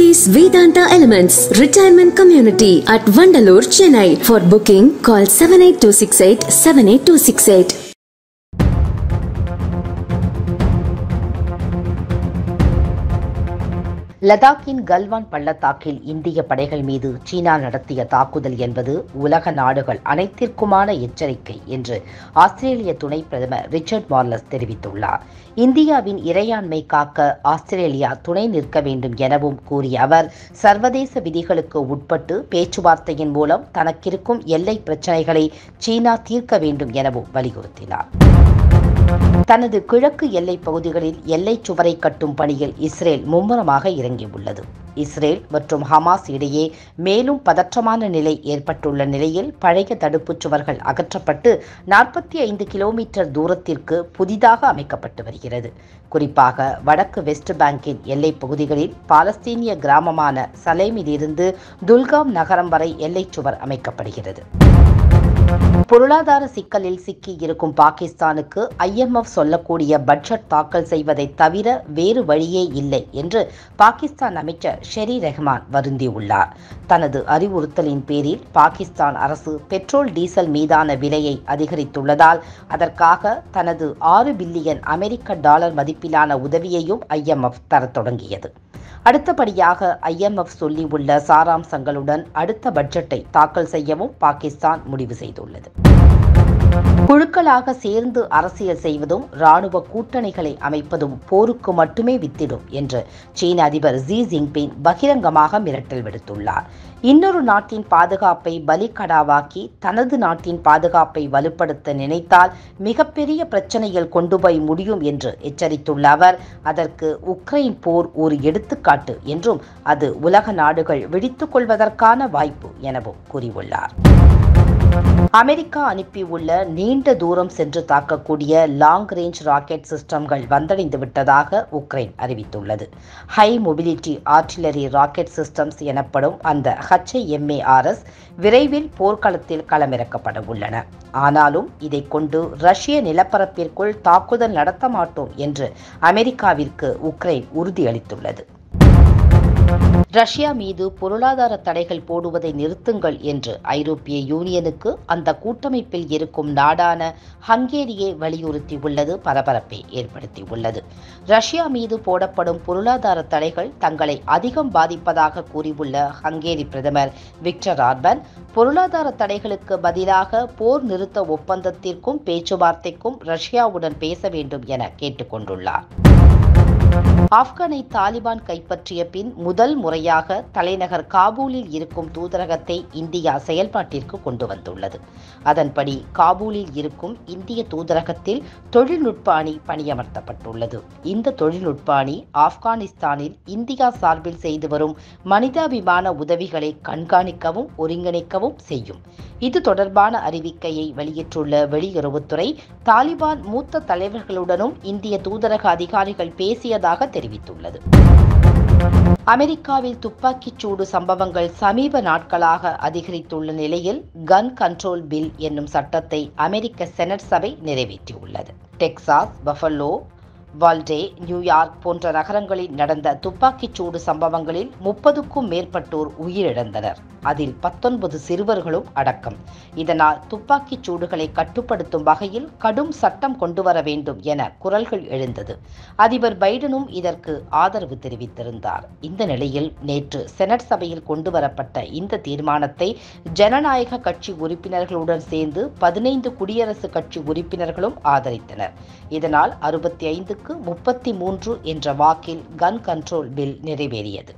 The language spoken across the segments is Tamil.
Saty's Vedanta Elements Retirement Community at Vandalur, Chennai. For booking, call 78268 78268. லடாக்கின் Galwan பள்ளத்தாக்கில் இந்திய படைகள் மீது சீனா நடத்திய தாக்குதல் என்பது உலக நாடுகள் அனைத்திற்குமான எச்சரிக்கை என்று ஆஸ்திரேலிய துணை பிரதமர் ரிச்சர்ட் மார்லஸ் தெரிவித்துள்ளார் இந்தியாவின் இறையாண்மை காக்க ஆஸ்திரேலியா துணை நிற்க வேண்டும் எனவும் கூறிய அவர் சர்வதேச விதிகளுக்கு உட்பட்டு பேச்சுவார்த்தையின் மூலம் தனக்கிருக்கும் எல்லை பிரச்சினைகளை சீனா தீர்க்க வேண்டும் எனவும் வலியுறுத்தினார் தனது கிழக்கு எல்லைப் பகுதிகளில் எல்லைச் சுவரை கட்டும் பணியில் இஸ்ரேல் மும்முரமாக இறங்கியுள்ளது இஸ்ரேல் மற்றும் ஹமாஸ் இடையே மேலும் பதற்றமான நிலை ஏற்பட்டுள்ள நிலையில் பழைய தடுப்புச் சுவர்கள் அகற்றப்பட்டு நாற்பத்தி ஐந்து கிலோமீட்டர் தூரத்திற்கு புதிதாக அமைக்கப்பட்டு வருகிறது குறிப்பாக வடக்கு வெஸ்ட் பேங்கின் எல்லைப் பகுதிகளில் பாலஸ்தீனிய கிராமமான சலேமிலிருந்து துல்காம் நகரம் வரை எல்லைச் சுவர் அமைக்கப்படுகிறது பொருளாதார சிக்கலில் சிக்கி இருக்கும் பாகிஸ்தானுக்கு ஐஎம்எஃப் சொல்லக்கூடிய பட்ஜெட் தாக்கல் செய்வதை தவிர வேறு வழியே இல்லை என்று பாகிஸ்தான் அமைச்சர் ஷெரி ரெஹ்மான் வருந்தியுள்ளார் தனது அறிவுறுத்தலின் பேரில் பாகிஸ்தான் அரசு பெட்ரோல் டீசல் மீதான விலையை அதிகரித்துள்ளதால் அதற்காக தனது ஆறு பில்லியன் அமெரிக்க டாலர் மதிப்பிலான உதவியையும் ஐஎம்எஃப் தரத் தொடங்கியது அடுத்தபடியாக ஐஎம்எஃப் சொல்லியுள்ள சாராம்சங்களுடன் அடுத்த பட்ஜெட்டை தாக்கல் செய்யவும் பாகிஸ்தான் முடிவு செய்துள்ளது குழுக்களாக சேர்ந்து அரசியல் செய்வதும் ராணுவ கூட்டணிகளை அமைப்பதும் போருக்கு மட்டுமே வித்திடும் என்று சீன அதிபர் ஜி ஜின்பிங் பகிரங்கமாக மிரட்டல் விடுத்துள்ளார் இன்னொரு நாட்டின் பாதுகாப்பை பலிகடாவாக்கி தனது நாட்டின் பாதுகாப்பை வலுப்படுத்த நினைத்தால் மிகப்பெரிய பிரச்சனையில் கொண்டு போய் முடியும் என்று எச்சரித்துள்ள அவர் அதற்கு உக்ரைன் போர் ஒரு எடுத்துக்காட்டு என்றும் அது உலக நாடுகள் விழித்துக் கொள்வதற்கான வாய்ப்பு எனவும் கூறியுள்ளார் அமெரிக்கா அனுப்பியுள்ள நீண்ட தூரம் சென்று தாக்கக்கூடிய லாங் ரேஞ்ச் ராக்கெட் சிஸ்டம்கள் வந்தடைந்து விட்டதாக உக்ரைன் அறிவித்துள்ளது high mobility artillery rocket systems எனப்படும் அந்த ஹச்ஐஎம்ஏஆர்எஸ் விரைவில் போர்க்களத்தில் களமிறக்கப்பட உள்ளன ஆனாலும் இதை கொண்டு ரஷ்ய நிலப்பரப்பிற்குள் தாக்குதல் நடத்த மாட்டோம் என்று அமெரிக்காவிற்கு உக்ரைன் உறுதியளித்துள்ளது ரஷ்யா மீது பொருளாதார தடைகள் போடுவதை நிறுத்துங்கள் என்று ஐரோப்பிய யூனியனுக்கு அந்த கூட்டமைப்பில் இருக்கும் நாடான ஹங்கேரியை வலியுறுத்தியுள்ளது பரபரப்பை ஏற்படுத்தியுள்ளது ரஷ்யா மீது போடப்படும் பொருளாதார தடைகள் தங்களை அதிகம் பாதிப்பதாக கூறியுள்ள ஹங்கேரி பிரதமர் விக்டர் ஆர்பன் பொருளாதார தடைகளுக்கு பதிலாக போர் நிறுத்த ஒப்பந்தத்திற்கும் பேச்சுவார்த்தைக்கும் ரஷ்யாவுடன் பேச வேண்டும் என கேட்டுக்கொண்டுள்ளார் ஆப்கானை தாலிபான் கைப்பற்றிய பின் முதல் முறையாக தலைநகர் காபூலில் இருக்கும் தூதரகத்தை இந்தியா செயல்பாட்டிற்கு கொண்டு வந்துள்ளது அதன்படி காபூலில் இருக்கும் இந்திய தூதரகத்தில் தொழில்நுட்ப அணி பணியமர்த்தப்பட்டுள்ளது இந்த தொழில்நுட்ப அணி ஆப்கானிஸ்தானில் இந்தியா சார்பில் செய்து வரும் மனிதாபிமான உதவிகளை கண்காணிக்கவும் ஒருங்கிணைக்கவும் செய்யும் இது தொடர்பான அறிவிக்கையை வெளியிட்டுள்ள வெளியுறவுத்துறை தாலிபான் மூத்த தலைவர்களுடனும் இந்திய தூதரக அதிகாரிகள் பேசியதாக தெரிவித்துள்ளது அமெரிக்காவில் துப்பாக்கிச் சூடு சம்பவங்கள் சமீப நாட்களாக அதிகரித்துள்ள நிலையில் கன் கண்ட்ரோல் பில் என்னும் சட்டத்தை அமெரிக்க செனட் சபை நிறைவேற்றியுள்ளது டெக்சாஸ் பஃபலோ வால்டே நியூயார்க் போன்ற நகரங்களில் நடந்த துப்பாக்கிச் சூடு சம்பவங்களில் முப்பதுக்கும் மேற்பட்டோர் உயிரிழந்தனர் அதில் பத்தொன்பது சிறுவர்களும் அடக்கம் இதனால் துப்பாக்கிச் சூடுகளை கட்டுப்படுத்தும் வகையில் கடும் சட்டம் கொண்டுவர வேண்டும் என குரல்கள் எழுந்தது அதிபர் பைடனும் இதற்கு ஆதரவு தெரிவித்திருந்தார் இந்த நிலையில் நேற்று செனட் சபையில் கொண்டுவரப்பட்ட இந்த தீர்மானத்தை ஜனநாயக கட்சி உறுப்பினர்களுடன் சேர்ந்து பதினைந்து குடியரசுக் கட்சி உறுப்பினர்களும் ஆதரித்தனர் இதனால் அறுபத்தி ஐந்துக்கு முப்பத்தி மூன்று என்ற வாக்கில் கன் கண்ட்ரோல் பில் நிறைவேறியது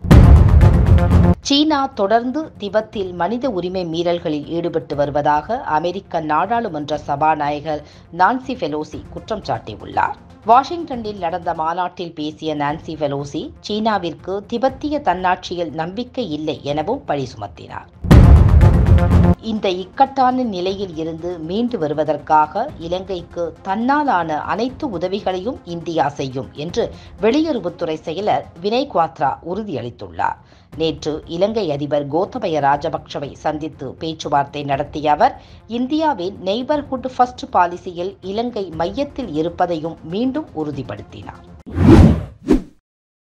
சீனா தொடர்ந்து திபெத்தில் மனித உரிமை மீறல்களில் ஈடுபட்டு வருவதாக அமெரிக்க நாடாளுமன்ற சபாநாயகர் நான்சி பெலோசி குற்றம் சாட்டியுள்ளார் வாஷிங்டனில் நடந்த மாநாட்டில் பேசிய நான்சி பெலோசி சீனாவிற்கு திபெத்திய தன்னாட்சியில் நம்பிக்கை இல்லை எனவும் பழி சுமத்தினார் இந்த இக்கட்டான நிலையில் இருந்து மீண்டு வருவதற்காக இலங்கைக்கு தன்னாலான அனைத்து உதவிகளையும் இந்தியா செய்யும் என்று வெளியுறவுத்துறை செயலர் வினய் குவாத்ரா உறுதியளித்துள்ளார் நேற்று இலங்கை அதிபர் கோத்தபய ராஜபக்சவை சந்தித்து பேச்சுவார்த்தை நடத்திய அவர் இந்தியாவின் நெய்பர்ஹுட் ஃபர்ஸ்ட் பாலிசியில் இலங்கை மையத்தில் இருப்பதையும் மீண்டும் உறுதிப்படுத்தினார்